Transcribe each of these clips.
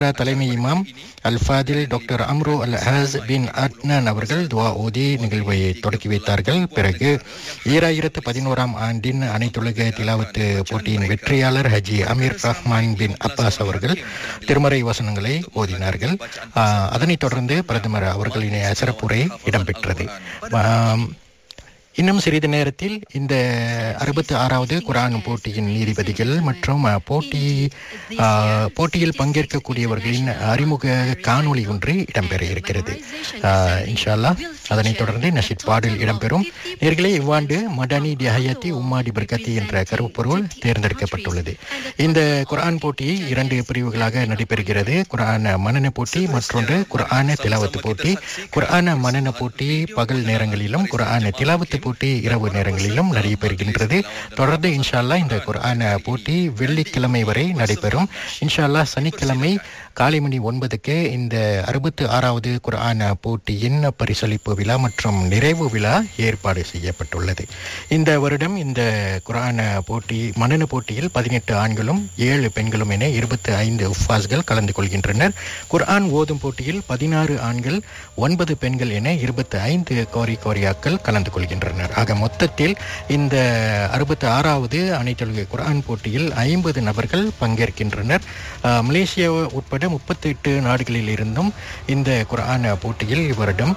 தலைமை இமாம் Al Fadhil doctor Amru Al Haas bin Adnan அவர்கள் துவா ஓதி நிகழ்வை தொடக்கி வைத்தார்கள் பிறகு ஈராயிரத்து பதினோராம் ஆண்டின் அனைத்துலக திலாவத்து போட்டியின் வெற்றியாளர் Haji Amir Rahman bin Abbas அவர்கள் திருமறை வசனங்களை ஓதினார்கள் ஆஹ், அதனைத் தொடர்ந்து பிரதமர் அவர்களின் சிறப்புரை இடம்பெற்றது ஆம், இன்னும் சிறிது நேரத்தில் இந்த அறுபத்தி ஆறாவது குரான் போட்டியின் நீதிபதிகள் மற்றும் அஹ், போட்டி அஹ், போட்டியில் பங்கேற்கக்கூடியவர்களின் அறிமுக காணொளி ஒன்று இடம்பெற இருக்கிறது அஹ், இன்ஷா அல்லாஹ் அதனைத் தொடர்ந்து நஷித் பாடல் இடம்பெறும் நேர்களே இவ்வாண்டு மடானி தியாயத்தி உம்மாடி பர்கத்தி என்ற கருப்பொருள் தேர்ந்தெடுக்கப்பட்டுள்ளது இந்த குர்ஆன் போட்டி இரண்டு பிரிவுகளாக நடைபெறுகிறது குர்ஆன் மனன போட்டி மற்றொன்று குர்ஆன திலாவத்து போட்டி குர்ஆன மனன போட்டி பகல் நேரங்களிலும் குர்ஆன திலாவத்து போட்டி இரவு நேரங்களிலும் நடைபெறுகின்றது தொடர்ந்து இன்ஷா அல்லாஹ் இந்த குர்ஆன போட்டி வெள்ளிக்கிழமை வரை நடைபெறும் இன்ஷா அல்லாஹ் சனிக்கிழமை காலை மணி ஒன்பதுக்கு இந்த அறுபத்து ஆறாவது குர்ஆன போட்டியின் பரிசளிப்பு விழா மற்றும் நிறைவு விழா ஏற்பாடு செய்யப்பட்டுள்ளது இந்த வருடம் இந்த குர்ஆன போட்டி மனன போட்டியில் பதினெட்டு ஆண்களும் ஏழு பெண்களும் என இருபத்தி ஐந்து உஃபாஸ்கள் கலந்து கொள்கின்றனர் குர்ஆன் ஓதும் போட்டியில் பதினாறு ஆண்கள் ஒன்பது பெண்கள் என இருபத்தி ஐந்து கோரி கோரியாக்கள் கலந்து கொள்கின்றனர் ஆக மொத்தத்தில் இந்த அறுபத்தி ஆறாவது அனைத்துலக குர்ஆன் போட்டியில் ஐம்பது நபர்கள் பங்கேற்கின்றனர் அஹ், மலேசியா உட்பட முப்பத்தி எட்டு நாடுகளில் இருந்தும் இந்த குர்ஆன் போட்டியில் இவரிடம்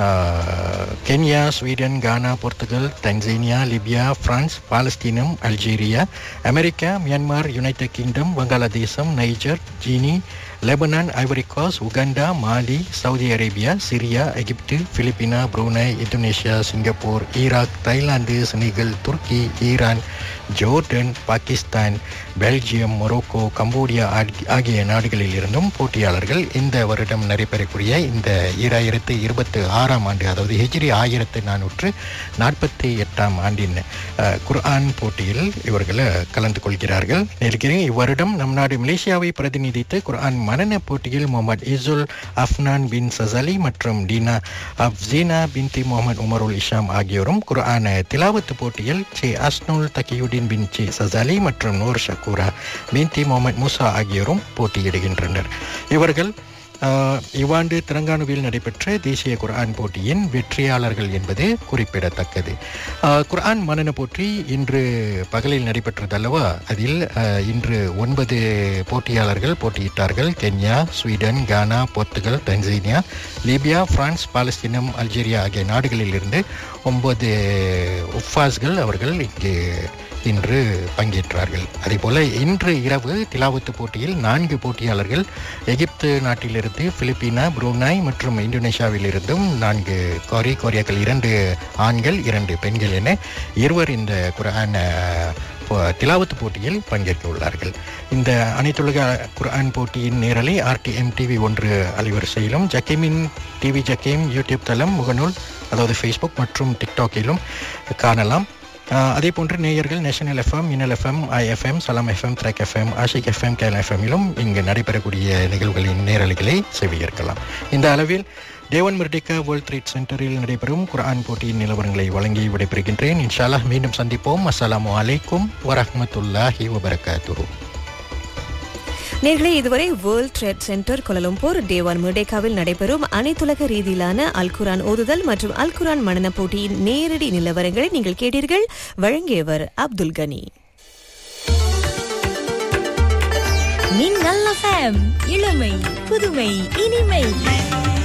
அஹ், Kenya Sweden Ghana Portugal Tanzania Libya France பாலஸ்தீனம் Algeria America Myanmar United Kingdom வங்காளதேசம் Niger Guinea Lebanon Ivory Coast Uganda Mali Saudi Arabia Syria Egypt Philippines Brunei Indonesia Singapore Iraq Thailand Senegal Turkey Iran Jordan Pakistan Belgium Morocco Cambodia ஆகி- ஆகிய நாடுகளில் இருந்தும் போட்டியாளர்கள் இந்த வருடம் நடைபெறக்கூடிய இந்த ஈராயிரத்து இருபத்தி ஆறாம் ஆண்டு அதாவது ஹிஜ்ரி ஆயிரத்து நானூற்று நாற்பத்தி எட்டாம் ஆண்டின் அஹ், குர்ஆன் போட்டியில் இவர்கள் கலந்து கொள்கிறார்கள் நினைக்கிறேன் இவ்வருடம் நம் நாடு மலேசியாவை பிரதிநிதித்து குர்ஆன் மனன போட்டியில் முகமது இசுல் அஃப்னான் பின் சசலி மற்றும் டீனா அப்சீனா பின்தி முகமது உமருல் இஷாம் ஆகியோரும் குர்ஆன் திலாவத்து போட்டியில் சே அஸ்னுல் தகியுடின் பின் சே சசலி மற்றும் நூர் ஷக்கூரா பின்தி முகமது மூசா ஆகியோரும் போட்டியிடுகின்றனர் இவர்கள் ஆஹ், இவ்வாண்டு திரங்கானுவில் நடைபெற்ற தேசிய குர்ஆன் போட்டியின் வெற்றியாளர்கள் என்பது குறிப்பிடத்தக்கது ஆஹ், குர்ஆன் மனன போட்டி இன்று பகலில் நடைபெற்றது அல்லவா அதில் ஆஹ், இன்று ஒன்பது போட்டியாளர்கள் போட்டியிட்டார்கள் Kenya Sweden Ghana Portugal Tanzania Libya France பாலஸ்தீனம் அல்ஜீரியா ஆகிய நாடுகளில் இருந்து ஒன்பது உஃபாஸ்கள் அவர்கள் இங்கு இன்று பங்கேற்றார்கள் அதேபோல இன்று இரவு திலாவத்து போட்டியில் நான்கு போட்டியாளர்கள் எகிப்து நாட்டிலிருந்து பிலிப்பினா புரூனாய் மற்றும் இந்தோனேஷியாவில் இருந்தும் நான்கு கோரி கோரியாக்கள் இரண்டு ஆண்கள் இரண்டு பெண்கள் என இருவர் இந்த குரான் திலாவத்து போட்டியில் பங்கேற்க உள்ளார்கள் இந்த அனைத்துலக குர்ஆன் போட்டியின் நேரலை ஆர்டிஎம் டிவி ஒன்று அலைவரிசையிலும் ஜக்கீமின் டிவி ஜக்கீம் யூடியூப் தளம் முகநூல் அதாவது ஃபேஸ்புக் மற்றும் டிக்டாக்கிலும் காணலாம் ஆஹ் அதே போன்று நேயர்கள் national FM Minnal FM IFM Salam FM Traxx FM Asyik FM கேல் எஃப்எம்மிலும் இங்கு நடைபெறக்கூடிய நிகழ்வுகளின் நேரலைகளை செவியேற்கலாம் இந்த அளவில் தேவன் மிர்டிகா வேர்ல்ட் ட்ரேட் சென்டரில் நடைபெறும் குர்ஆன் போட்டியின் நிலவரங்களை வழங்கி விடைபெறுகின்றேன் இன்ஷால்லாஹ் மீண்டும் சந்திப்போம் அஸ்ஸலாமு அலைக்கும் வரஹ்மத்துல்லாஹி வபரகாத்துஹு நேர்களே இதுவரை World Trade Centre Kuala Lumpur Dewan முடேகாவில் நடைபெறும் அனைத்துலக ரீதியிலான அல்குரான் ஓதுதல் மற்றும் அல்குரான் மனன போட்டியின் நேரடி நிலவரங்களை நீங்கள் கேட்டீர்கள் வழங்கியவர் அப்துல் கனி மின்னல் எஃப்எம் இளமை புதுமை இனிமை